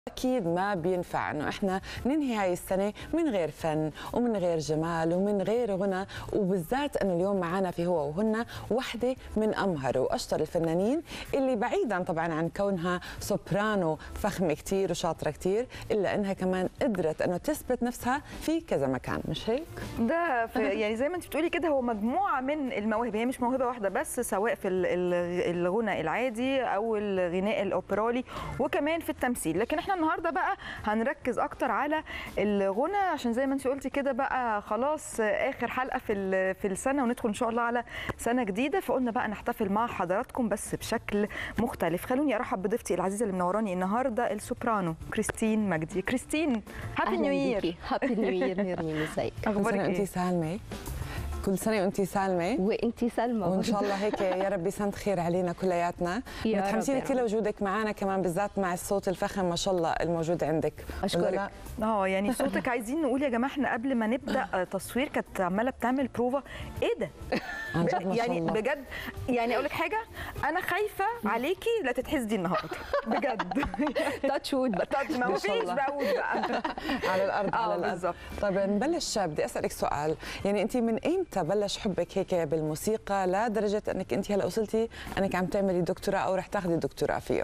اكيد ما بينفع انه احنا ننهي هاي السنه من غير فن ومن غير جمال ومن غير غنى وبالذات انه اليوم معنا في هو وهن وحده من امهر واشطر الفنانين اللي بعيدا طبعا عن كونها سوبرانو فخمه كثير وشاطره كثير الا انها كمان قدرت انه تثبت نفسها في كذا مكان مش هيك؟ ده في يعني زي ما انت بتقولي كده هو مجموعه من المواهب هي مش موهبه واحده بس سواء في ال- ال- الغنى العادي او الغناء الاوبرالي وكمان في التمثيل لكن احنا النهارده بقى هنركز اكتر على الغنى عشان زي ما انت قلتي كده بقى خلاص اخر حلقه في ال- في السنه وندخل ان شاء الله على سنه جديده فقلنا بقى نحتفل مع حضراتكم بس بشكل مختلف خلوني ارحب بضيفتي العزيزه اللي منوراني النهارده السوبرانو كريستين مجدي كريستين هابي نيو يير هابي نيو يير نيرمين ازيك كل اخبارك سنه وانت ايه سالمه كل سنه وانت سالمه وانتي سلمى وان شاء الله هيك يا رب سنه خير علينا كلياتنا يا رب متحمسين يا كثير رب. لوجودك معنا كمان بالذات مع الصوت الفخم ما شاء الله الموجود عندك أشكرك. ولا لا؟ اه يعني صوتك عايزين نقول يا جماعه احنا قبل ما نبدا آه، تصوير كانت عماله بتعمل بروفا ايه ده عن جد ما شاء يعني الله. بجد يعني اقول لك حاجه انا خايفه عليكي لا تتحسدي النهارده بجد تاتش وود بقى طب ما ما فيش شاء الله. بقى بقى على الارض آه، على الارض بالظبط. طيب نبلش بدي اسالك سؤال يعني انت من ايمتى بلش حبك هيك بالموسيقى لدرجه انك انت هلا وصلتي انك عم تعملي دكتوراه او رح تاخذي دكتوراه فيه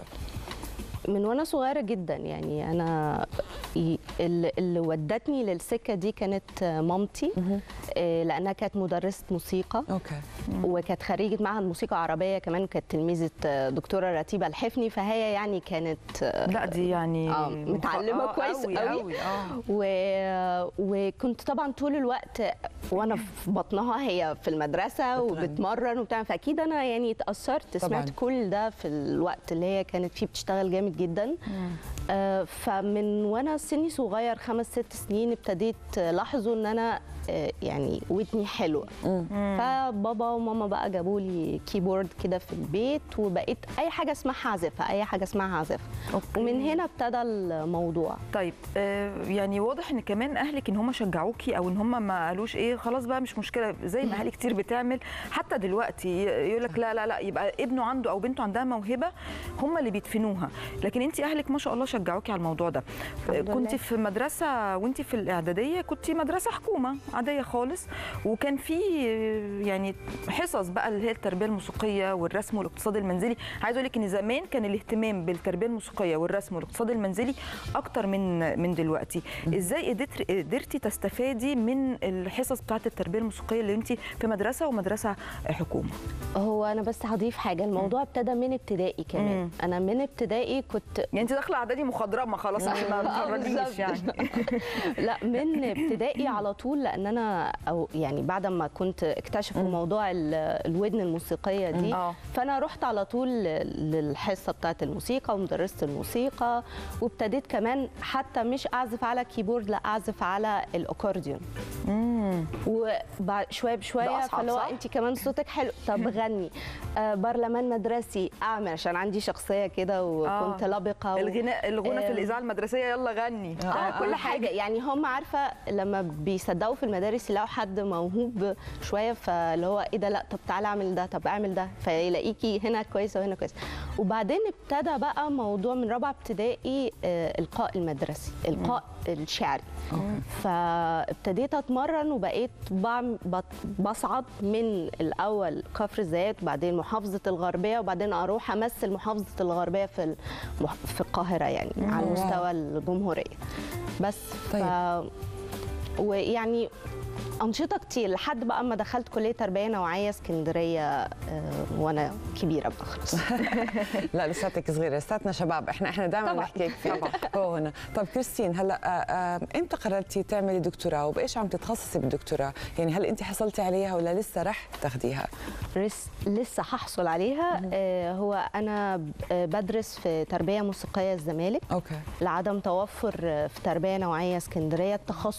من وانا صغيره جدا يعني انا ي- اللي اللي ودتني للسكه دي كانت مامتي آه، لانها كانت مدرسه موسيقى اوكي وكانت خريجه معهد موسيقى عربيه كمان كانت تلميذه آه، دكتوره رتيبه الحفني فهي يعني كانت آه، لا دي يعني آه، متعلمة آه، كويس قوي قوي. قوي اه و... وكنت طبعا طول الوقت وانا في بطنها هي في المدرسه بتغني. وبتمرن وبتاع فاكيد انا يعني اتاثرت طبعاً. سمعت كل ده في الوقت اللي هي كانت فيه بتشتغل جامد جدا آه، فمن وانا سني صغير خمس ست سنين ابتديت لاحظوا ان انا آه، يعني ودني حلوه فبابا وماما بقى جابوا لي كيبورد كده في البيت وبقيت اي حاجه اسمعها اعزفها اي حاجه اسمعها اعزفها أوكي. ومن هنا ابتدى الموضوع طيب آه، يعني واضح ان كمان اهلك ان هم شجعوكي او ان هم ما قالوش ايه خلاص بقى مش مشكله زي ما اهالي كتير بتعمل حتى دلوقتي يقول لك لا لا لا يبقى ابنه عنده او بنته عندها موهبه هم اللي بيدفنوها لكن انت اهلك ما شاء الله شجعوكي على الموضوع ده الحمد كنت لله. في مدرسه وانت في الاعداديه كنت مدرسه حكومه عاديه خالص وكان في آه، يعني حصص بقى اللي هي التربيه الموسيقيه والرسم والاقتصاد المنزلي عايز اقول لك ان زمان كان الاهتمام بالتربيه الموسيقيه والرسم والاقتصاد المنزلي اكتر من من دلوقتي ازاي قدرت قدرتي تستفادي من الحصص بتاعه التربيه الموسيقيه اللي انت في مدرسه ومدرسه حكومه هو انا بس هضيف حاجه الموضوع ابتدى من ابتدائي كمان مم. انا من ابتدائي كنت يعني انت داخله اعدادي مخضرمه خلاص عشان ما آه، تتفرجيش بالظبط. يعني لا من ابتدائي على طول لان انا او يعني بعد ما كنت اكتشفوا موضوع ال- الودن الموسيقيه دي اه. فانا رحت على طول للحصه بتاعه الموسيقى ومدرسه الموسيقى وابتديت كمان حتى مش اعزف على كيبورد لا اعزف على الاكورديون وبعد شويه ده بشويه أصعب، فاللي هو صح؟ انت كمان صوتك حلو طب غني آه برلمان مدرسي اعمل عشان عندي شخصيه كده وكنت آه. لبقه و... الغناء الغنى في آم. الاذاعه المدرسيه يلا غني آه كل حاجه يعني هم عارفه لما بيصدقوا في المدارس يلاقوا حد موهوب شويه فاللي هو ايه ده لا طب تعالى اعمل ده طب اعمل ده فيلاقيكي هنا كويسه وهنا كويسه وبعدين ابتدى بقى موضوع من رابعه ابتدائي آه القاء المدرسي القاء الشعري فابتديت اتمرن وبقيت بعم- بط- بصعد من الاول كفر الزيات وبعدين محافظه الغربيه وبعدين اروح امثل محافظه الغربيه في المح... في القاهره يعني على واو. مستوى الجمهوريه بس طيب. ف ويعني أنشطة كتير لحد بقى ما دخلت كلية تربية نوعية اسكندرية آه، وأنا كبيرة بقى خلاص لا لساتك صغيره لساتنا شباب احنا احنا دائما طبعاً. نحكي في هو هنا طب كريستين هلا آه، آه، امتى قررتي تعملي دكتوراه وبايش عم تتخصصي بالدكتوراه يعني هل انت حصلتي عليها ولا لسه رح تاخذيها رس لسه هحصل عليها آه، هو أنا ب- آه، بدرس في تربية موسيقية الزمالك اوكي لعدم توفر آه، في تربية نوعية اسكندرية التخصص بتاعي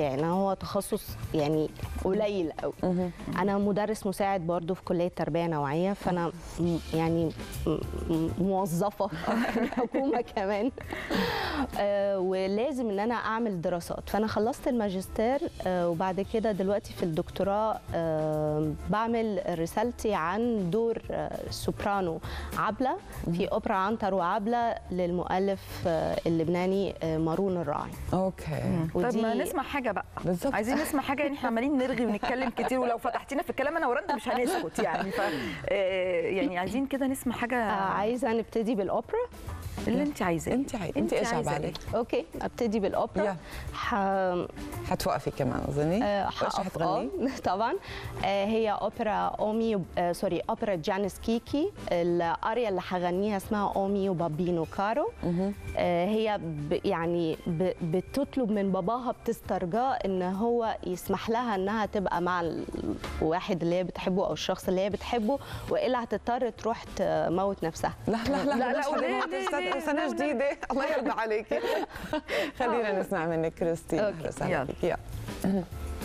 بتاعي انا هو تخصص يعني قليل قوي انا مدرس مساعد برضو في كليه تربيه نوعيه فانا م- يعني م- م- موظفه في الحكومه كمان آه، ولازم ان انا اعمل دراسات فانا خلصت الماجستير آه، وبعد كده دلوقتي في الدكتوراه آه، بعمل رسالتي عن دور آه، سوبرانو عبله في اوبرا عنتر وعبله للمؤلف آه، اللبناني آه، مارون الراعي اوكي طب ودي- ما نسمع حاجه بقى بالظبط. عايزين نسمع حاجه يعني احنا عمالين نرغي ونتكلم كتير ولو فتحتينا في الكلام انا ورندا مش هنسكت يعني ف آه، يعني عايزين كده نسمع حاجه آه، عايزه نبتدي بالاوبرا اللي انت عايزاه انت عاي... انت ايش عايزة عليك اوكي ابتدي بالاوبرا يلا. ح... حتوقفي كمان اظني آه، ايش هقف- حتغني آه، طبعا آه، هي اوبرا اومي آه، سوري اوبرا جانيس كيكي الاريا اللي هغنيها اسمها اومي وبابينو كارو آه، هي ب يعني ب بتطلب من باباها بتسترجاه ان هو يسمح لها انها تبقى مع الواحد اللي هي بتحبه او الشخص اللي هي بتحبه والا هتضطر تروح تموت نفسها لا لا لا لا، لا، مش وليه- حلوة. ليه- سنة- ليه؟ سنة لا، جديدة الله يرضى عليكي خلينا نسمع منك كريستين أوكي. أهلا وسهلا يلا. فيك يلا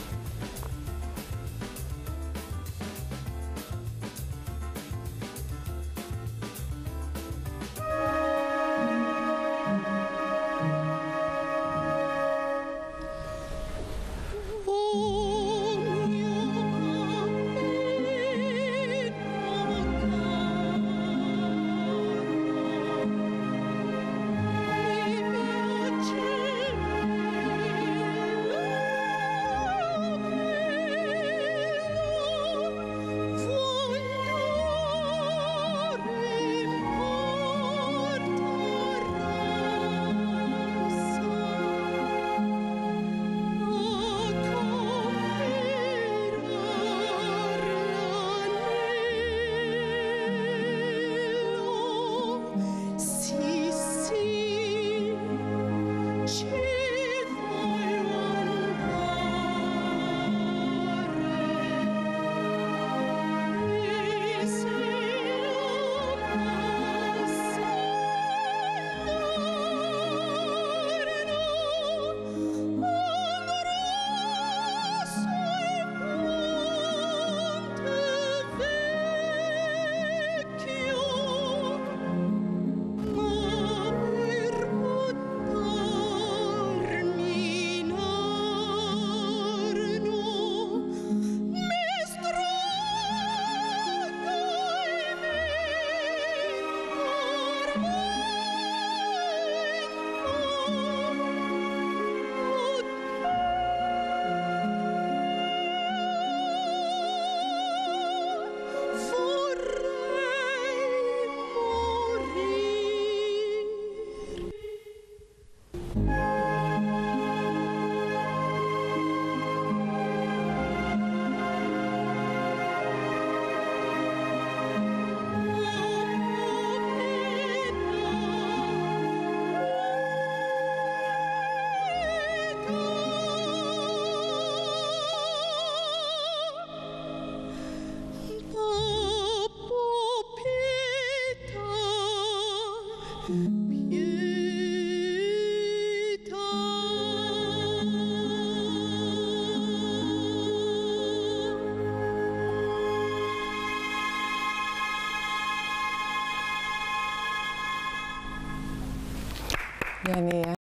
Sì, sì, ci vuoi andare e se lo passarono andrò sui ponte vecchio ma per buttarmi in arno mi straga i vorrei morire يعني